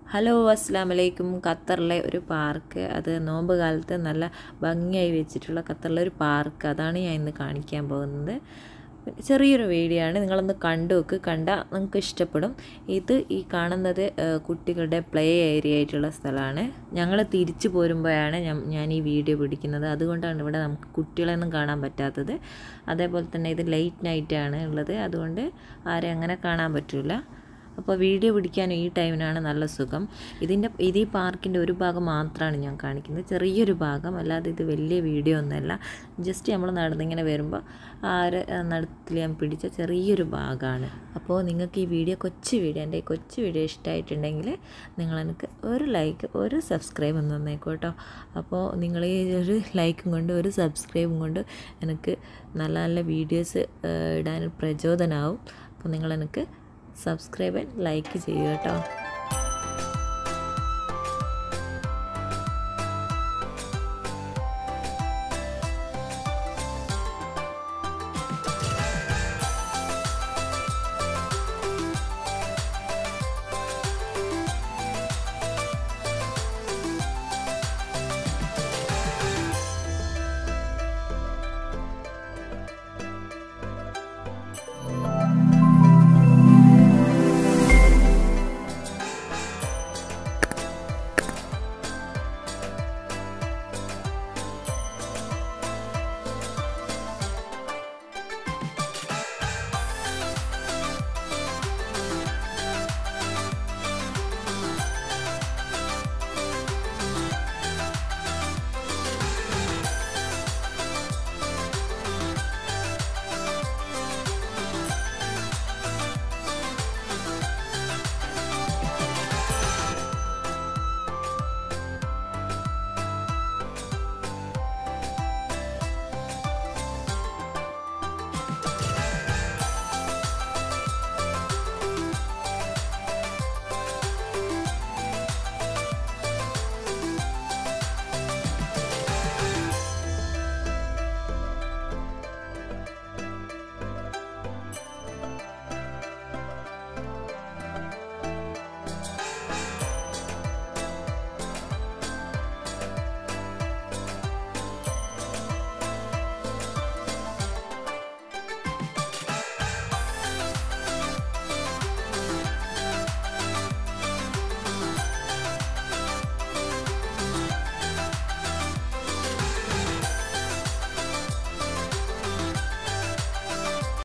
hello അസ്സാം വലൈക്കും ഖത്തറിലെ ഒരു പാർക്ക് അത് നോമ്പ് കാലത്ത് നല്ല ഭംഗിയായി വെച്ചിട്ടുള്ള ഖത്തറിലെ ഒരു പാർക്ക് അതാണ് ഞാൻ ഇന്ന് കാണിക്കാൻ പോകുന്നത് ചെറിയൊരു വീഡിയോ ആണ് നിങ്ങളൊന്ന് കണ്ടു നോക്ക് കണ്ടാൽ നിങ്ങൾക്ക് ഇഷ്ടപ്പെടും ഇത് ഈ കാണുന്നത് ഏഹ്, കുട്ടികളുടെ പ്ലേ ഏരിയ ആയിട്ടുള്ള സ്ഥലമാണ് ഞങ്ങൾ തിരിച്ചു പോരുമ്പോഴാണ് ഞാൻ ഞാൻ ഈ വീഡിയോ പിടിക്കുന്നത് അതുകൊണ്ടാണ് ഇവിടെ നമുക്ക് കുട്ടികളെയൊന്നും കാണാൻ പറ്റാത്തത് അതേപോലെ തന്നെ ഇത് ലേറ്റ് നൈറ്റാണ് ഉള്ളത് അതുകൊണ്ട് ആരെയും അങ്ങനെ കാണാൻ പറ്റില്ല അപ്പോൾ വീഡിയോ പിടിക്കാൻ ഈ ടൈമിനാണ് നല്ല സുഖം ഇതിൻ്റെ ഇത് ഈ പാർക്കിൻ്റെ ഒരു ഭാഗം മാത്രമാണ് ഞാൻ കാണിക്കുന്നത് ചെറിയൊരു ഭാഗം അല്ലാതെ ഇത് വലിയ വീഡിയോ ഒന്നുമല്ല ജസ്റ്റ് നമ്മൾ നടന്നിങ്ങനെ വരുമ്പോൾ ആര് നടത്തിൽ ഞാൻ പിടിച്ച ചെറിയൊരു ഭാഗമാണ് അപ്പോൾ നിങ്ങൾക്ക് ഈ വീഡിയോ കൊച്ചു വീഡിയോ എൻ്റെ ഈ കൊച്ചു വീഡിയോ ഇഷ്ടമായിട്ടുണ്ടെങ്കിൽ നിങ്ങൾ എനിക്ക് ഒരു ലൈക്ക് ഒരു സബ്സ്ക്രൈബ് ഒന്ന് തന്നേക്കോ കേട്ടോ അപ്പോൾ നിങ്ങൾ ഈ ഒരു ലൈക്കും കൊണ്ട് ഒരു സബ്സ്ക്രൈബും കൊണ്ട് എനിക്ക് നല്ല നല്ല വീഡിയോസ് ഇടാൻ പ്രചോദനമാവും അപ്പോൾ നിങ്ങൾ എനിക്ക് സബ്സ്ക്രൈബ് ലൈക്ക് ചെയ്യുക കേട്ടോ